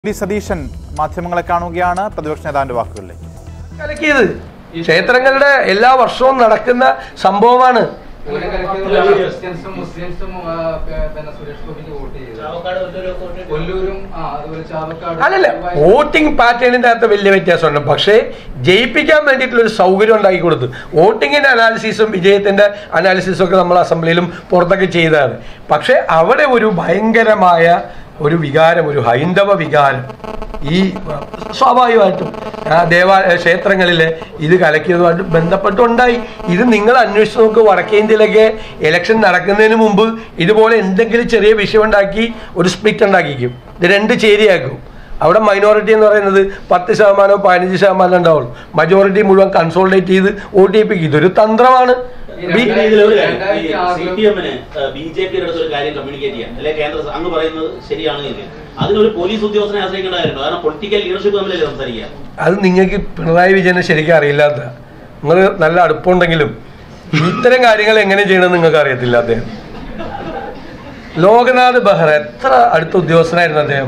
V Satheesan മാധ്യമങ്ങളെ കാണുകയാണ് പ്രതിപക്ഷ നേതാവിന്റെ വാക്കുകളിലേക്ക് കലക്കിയത് ക്ഷേത്രങ്ങളുടെ എല്ലാ വർഷവും നടക്കുന്ന സംഭവമാണ് ക്രിസ്ത്യൻസും മുസ്ലിംസും ആ, പ- പിന്നെ സുരേഷ് ഗോപിക്ക് വോട്ട് ചെയ്തു കൊല്ലൂരും ആ അതുപോലെ ചാവക്കാട് അല്ലല്ല വോട്ടിംഗ് പാറ്റേണിന്റെ അകത്ത് വലിയ വ്യത്യാസമുണ്ട് പക്ഷേ ജയിപ്പിക്കാൻ വേണ്ടിയിട്ടുള്ള ഒരു സൗകര്യം ഉണ്ടാക്കി കൊടുത്തു വോട്ടിങ്ങിന്റെ അനാലിസിസും വിജയത്തിന്റെ അനാലിസിസും ഒക്കെ നമ്മൾ അസംബ്ലിയിലും പുറത്തൊക്കെ ചെയ്തതാണ് പക്ഷേ അവിടെ ഒരു ഭയങ്കരമായ ഒരു വികാരം ഒരു ഹൈന്ദവ വികാരം ഈ സ്വാഭാവികമായിട്ടും ആ ദേവാ ക്ഷേത്രങ്ങളിൽ ഇത് കലക്കിയതുമായിട്ട് ബന്ധപ്പെട്ടുണ്ടായി ഇത് നിങ്ങൾ അന്വേഷിച്ച് നോക്ക് വടക്കേ ഇന്ത്യയിലൊക്കെ ഇലക്ഷൻ നടക്കുന്നതിന് മുമ്പ് ഇതുപോലെ എന്തെങ്കിലും ചെറിയ വിഷയം ഉണ്ടാക്കി ഒരു സ്പ്ലിറ്റ് ഉണ്ടാക്കിക്കും ഇത് രണ്ട് ചേരിയാക്കും അവിടെ മൈനോറിറ്റി എന്ന് പറയുന്നത് പത്ത് ശതമാനമോ പതിനഞ്ച് ശതമാനം ഉണ്ടാവുള്ളൂ മജോറിറ്റി മുഴുവൻ കൺസോൾട്ടേറ്റ് ചെയ്ത് വോട്ട് ചെയ്യിപ്പിക്കും ഇതൊരു തന്ത്രമാണ് ബി- രണ്ടായിരത്തി ഇതിലൊരു രണ്ടായിരത്തി സി ആറിലും പി എമ്മിന് ബി ജെ പിയുടെ അടുത്ത് ഒരു കാര്യം കമ്മ്യൂണിക്കേറ്റ് ചെയ്യാൻ അല്ലെ കേന്ദ്ര സ- അങ്ങ് പറയുന്നത് ശരിയാണ് എങ്കിൽ അതിനൊരു പോലീസ് ഉദ്യോഗസ്ഥനെ ആശ്രയിക്കേണ്ട കാര്യമുണ്ടോ കാരണം പൊളിറ്റിക്കൽ ലീഡർഷിപ്പ് തമ്മിലല്ലേ സംസാരിക്കുക അത് നിങ്ങൾക്ക് പിണറായി വിജയനെ ശരിക്കും അറിയില്ലാത്ത നിങ്ങൾ നല്ല അടുപ്പമുണ്ടെങ്കിലും ഇത്തരം കാര്യങ്ങൾ എങ്ങനെ ചെയ്യണമെന്ന് നിങ്ങൾക്ക് അറിയത്തില്ല അദ്ദേഹം ലോകനാഥ് ബെഹ്റ എത്ര അടുത്ത ഉദ്യോഗസ്ഥനായിരുന്നു അദ്ദേഹം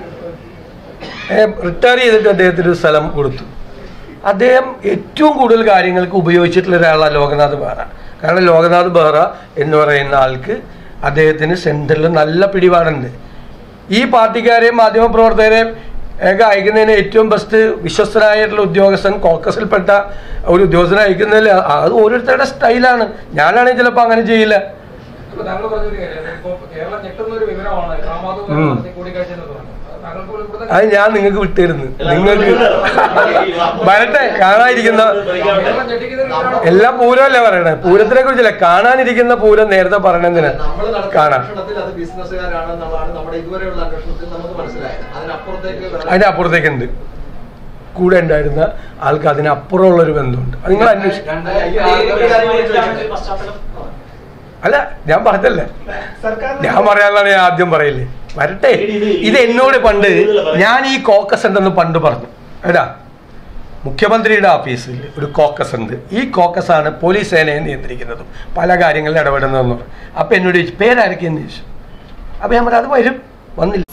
റിട്ടയർ ചെയ്തിട്ട് അദ്ദേഹത്തിന് ഒരു സ്ഥലം കൊടുത്തു അദ്ദേഹം ഏറ്റവും കൂടുതൽ കാര്യങ്ങൾക്ക് ഉപയോഗിച്ചിട്ടുള്ള ഒരാളാണ് ലോകനാഥ് ബെഹ്റ കാരണം ലോകനാഥ് ബെഹ്റ എന്ന് പറയുന്ന ആൾക്ക് അദ്ദേഹത്തിന് സെൻറ്ററിൽ നല്ല പിടിപാടുണ്ട് ഈ പാർട്ടിക്കാരെയും മാധ്യമപ്രവർത്തകരെയും ഒക്കെ അയക്കുന്നതിന് ഏറ്റവും ബെസ്റ്റ് വിശ്വസ്തനായിട്ടുള്ള ഉദ്യോഗസ്ഥൻ കോക്കസിൽപ്പെട്ട ഒരു ഉദ്യോഗസ്ഥനെ അയക്കുന്നതിൽ അത് ഓരോരുത്തരുടെ സ്റ്റൈലാണ് ഞാനാണെങ്കിൽ ചിലപ്പോൾ അങ്ങനെ ചെയ്യില്ല ഇപ്പൊ താങ്കൾ പറഞ്ഞൊരു കാര്യം ഇപ്പൊ കേരളം ഞെട്ടുന്ന ഒരു വിവരമാണ് റാമാധവ് ഉം. നടത്തിയ കൂടിക്കാഴ്ച എന്ന് പറയുന്നത് അത് താങ്കൾക്ക് ഇവിടുത്തെ അത് ഞാൻ നിങ്ങൾക്ക് വിട്ടിരുന്നു നിങ്ങൾക്ക് വരട്ടെ കാണാതിരിക്കുന്ന കേരളം ഞെട്ടിക്കുന്ന ഒരു വിവരമാണ് എല്ലാം പൂരമല്ലേ പറയണേ പൂരത്തിനെ കുറിച്ചല്ല കാണാനിരിക്കുന്ന പൂരം നേരത്തെ പറയണെന്തിനാ നമ്മൾ നടത്തിയ കാണാം അന്വേഷണത്തിൽ അത് ബിസിനസ്സുകാരാണെന്നുള്ളതാണ് നമ്മുടെ ഇതുവരെയുള്ള അന്വേഷണത്തിൽ നമുക്ക് മനസ്സിലായത് അതിനപ്പുറത്തേക്ക് വരാൻ അതിന്റെ അപ്പുറത്തേക്കുണ്ട് കൂടെ ഉണ്ടായിരുന്ന ആൾക്ക് അതിനപ്പുറമുള്ള ഒരു ബന്ധമുണ്ട് അത് നിങ്ങൾ അന്വേഷിക്കും രണ്ടായിരത്തി ആറിലും അല്ല ഞാൻ പറഞ്ഞല്ലേ ഞാൻ പറയാനുള്ളതാണ് ഞാൻ ആദ്യം പറയില്ലേ വരട്ടെ ഇത് എന്നോട് പണ്ട് ഞാൻ ഈ കോക്കസ് ഉണ്ടെന്ന് പണ്ട് പറഞ്ഞു എടാ മുഖ്യമന്ത്രിയുടെ ഓഫീസിൽ ഒരു കോക്കസ് ഉണ്ട് ഈ കോക്കസ് ആണ് പോലീസ് സേനയെ നിയന്ത്രിക്കുന്നതും പല കാര്യങ്ങളിൽ ഇടപെടുന്നതെന്ന് പറഞ്ഞു അപ്പൊ എന്നോട് ചോദിച്ചു പേരാരൊക്കെയെന്ന് ചോദിച്ചു അപ്പൊ ഞാൻ പറഞ്ഞു അത് വരും വന്നില്ല